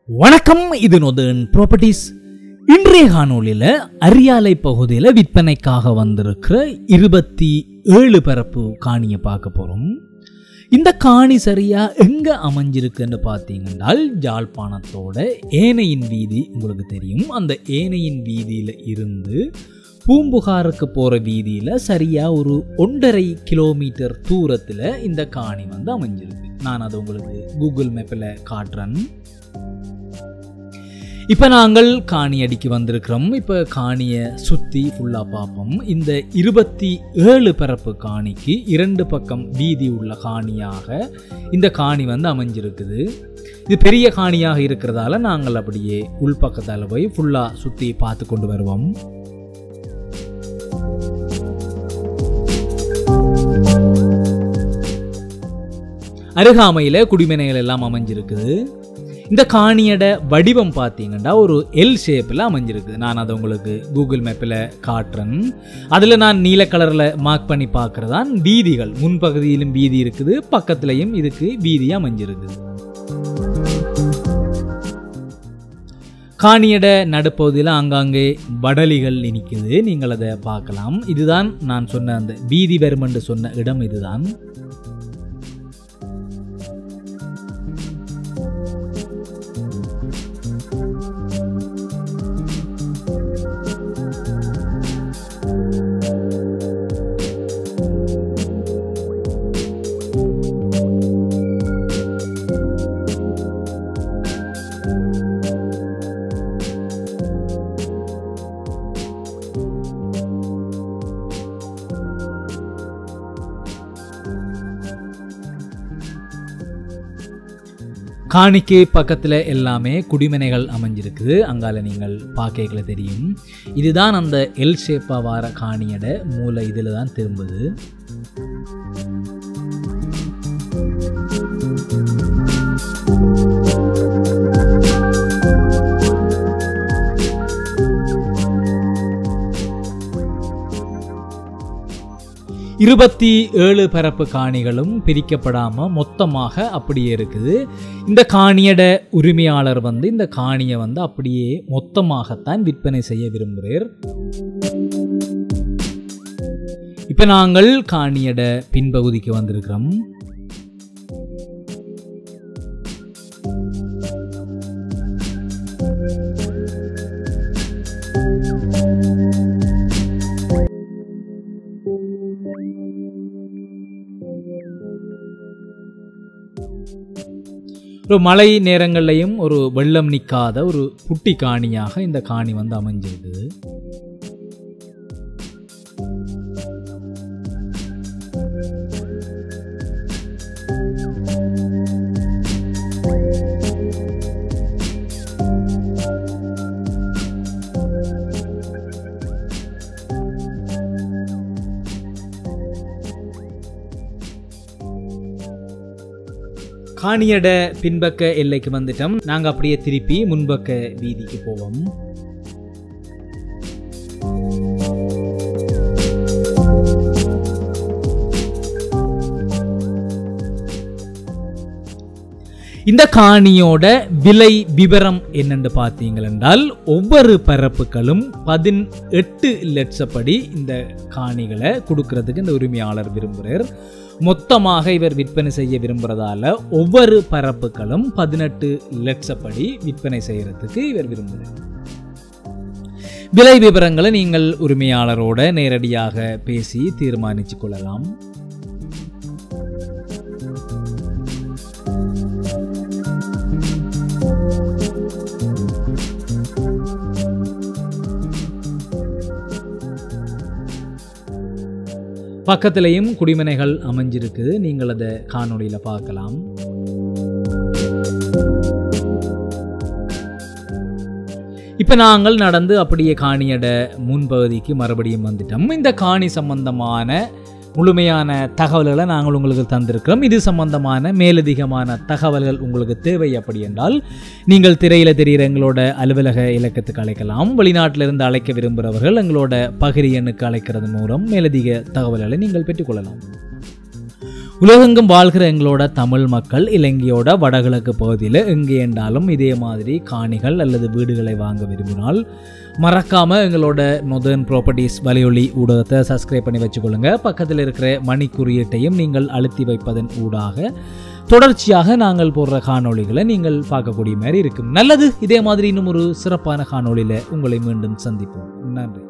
வணக்கம் இது நொதன் ப்ராப்பர்ட்டிஸ் இன்றைய காணொளியில் அரியாலை பகுதியில் விற்பனைக்காக வந்திருக்கிற இருபத்தி ஏழு பரப்பு காணியை பார்க்க போகிறோம் இந்த காணி சரியா எங்க அமைஞ்சிருக்குன்னு பார்த்தீங்கன்னால் யாழ்ப்பாணத்தோட ஏனையின் வீதி உங்களுக்கு தெரியும் அந்த ஏனையின் வீதியில் இருந்து பூம்புகாருக்கு போகிற வீதியில் சரியாக ஒரு ஒன்றரை கிலோமீட்டர் தூரத்தில் இந்த காணி வந்து அமைஞ்சிருக்கு நான் அதை உங்களுக்கு கூகுள் மேப்பில் காட்டுறேன் இப்போ நாங்கள் காணி அடிக்கு வந்திருக்கிறோம் இப்போ காணியை சுற்றி ஃபுல்லாக பார்ப்போம் இந்த இருபத்தி ஏழு பரப்பு காணிக்கு இரண்டு பக்கம் வீதி உள்ள காணியாக இந்த காணி வந்து அமைஞ்சிருக்குது இது பெரிய காணியாக இருக்கிறதால நாங்கள் அப்படியே உள்பக்கத்தால் போய் ஃபுல்லாக சுற்றி பார்த்து கொண்டு வருவோம் அருகாமையில் குடிமனைகள் எல்லாம் அமைஞ்சிருக்குது இந்த காணியோட வடிவம் பார்த்தீங்கன்னா ஒரு எல் ஷேப்பில் அமைஞ்சிருக்கு நான் அதை உங்களுக்கு கூகுள் மேப்பில் காட்டுறேன் அதில் நான் நீல கலரில் மார்க் பண்ணி பார்க்குறதான் வீதிகள் முன்பகுதியிலும் வீதி இருக்குது பக்கத்துலேயும் இதுக்கு வீதி அமைஞ்சிருக்குது காணியட நடுப்பகுதியில் ஆங்காங்கே வடலிகள் நிற்குது நீங்கள் அதை பார்க்கலாம் இதுதான் நான் சொன்ன அந்த வீதி வரும் என்று சொன்ன இடம் இதுதான் காணிக்கு பக்கத்தில் எல்லாமே குடிமனைகள் அமைஞ்சிருக்குது அங்கால நீங்கள் பார்க்கல தெரியும் இதுதான் அந்த எல் ஷேப்பாக வார காணியோட மூளை இதில் தான் திரும்புது இருபத்தி ஏழு பரப்பு காணிகளும் பிரிக்கப்படாமல் மொத்தமாக அப்படியே இருக்குது இந்த காணியட உரிமையாளர் வந்து இந்த காணியை வந்து அப்படியே மொத்தமாகத்தான் விற்பனை செய்ய விரும்புகிறார் இப்போ நாங்கள் காணியட பின்பகுதிக்கு வந்திருக்கிறோம் ஒரு மழை நேரங்கள்லையும் ஒரு வெள்ளம் நிற்காத ஒரு குட்டி காணியாக இந்த காணி வந்து அமைஞ்சிருக்குது காணியட பின்பக்க எல்லைக்கு வந்துட்டோம் நாங்கள் அப்படியே திருப்பி முன்பக்க வீதிக்கு போவோம் இந்த காணியோட விலை விவரம் என்னென்று பார்த்தீங்கள் என்றால் ஒவ்வொரு பரப்புகளும் பதினெட்டு லட்சப்படி இந்த காணிகளை கொடுக்கறதுக்கு இந்த உரிமையாளர் விரும்புகிறார் மொத்தமாக இவர் விற்பனை செய்ய விரும்புகிறதால ஒவ்வொரு பரப்புகளும் பதினெட்டு லட்சப்படி விற்பனை செய்யறதுக்கு இவர் விரும்புகிறார் விலை விவரங்களை நீங்கள் உரிமையாளரோட நேரடியாக பேசி தீர்மானித்து கொள்ளலாம் பக்கத்திலையும் குடிமனைகள் அமைஞ்சிருக்கு நீங்கள் அதை காணொளியில் பார்க்கலாம் இப்போ நாங்கள் நடந்து அப்படியே காணியட முன்பகுதிக்கு மறுபடியும் வந்துட்டோம் இந்த காணி சம்பந்தமான முழுமையான தகவல்களை நாங்கள் உங்களுக்கு தந்திருக்கிறோம் இது சம்பந்தமான மேலதிகமான தகவல்கள் உங்களுக்கு தேவை அப்படி என்றால் நீங்கள் திரையில் தெரிகிற எங்களோட அலுவலக இலக்கத்துக்கு அழைக்கலாம் வெளிநாட்டிலிருந்து அழைக்க விரும்புகிறவர்கள் எங்களோட பகிரி எண்ணுக்கு அழைக்கிறது மூலம் மேலதிக தகவல்களை நீங்கள் பெற்றுக்கொள்ளலாம் உலகெங்கும் வாழ்கிற எங்களோட தமிழ் மக்கள் இலங்கையோட வடகிழக்கு பகுதியில் எங்கே என்றாலும் இதே மாதிரி காணிகள் அல்லது வீடுகளை வாங்க விரும்பினால் மறக்காம எங்களோட நொதர்ன் ப்ராப்பர்ட்டிஸ் வலையொலி ஊடகத்தை சப்ஸ்கிரைப் பண்ணி வச்சுக்கொள்ளுங்க பக்கத்தில் இருக்கிற மணி குறியீட்டையும் நீங்கள் அழுத்தி வைப்பதன் ஊடாக தொடர்ச்சியாக நாங்கள் போடுற காணொளிகளை நீங்கள் பார்க்கக்கூடிய மாதிரி இருக்கும் நல்லது இதே மாதிரி இன்னும் ஒரு சிறப்பான காணொளியில் உங்களை மீண்டும் சந்திப்போம் நன்றி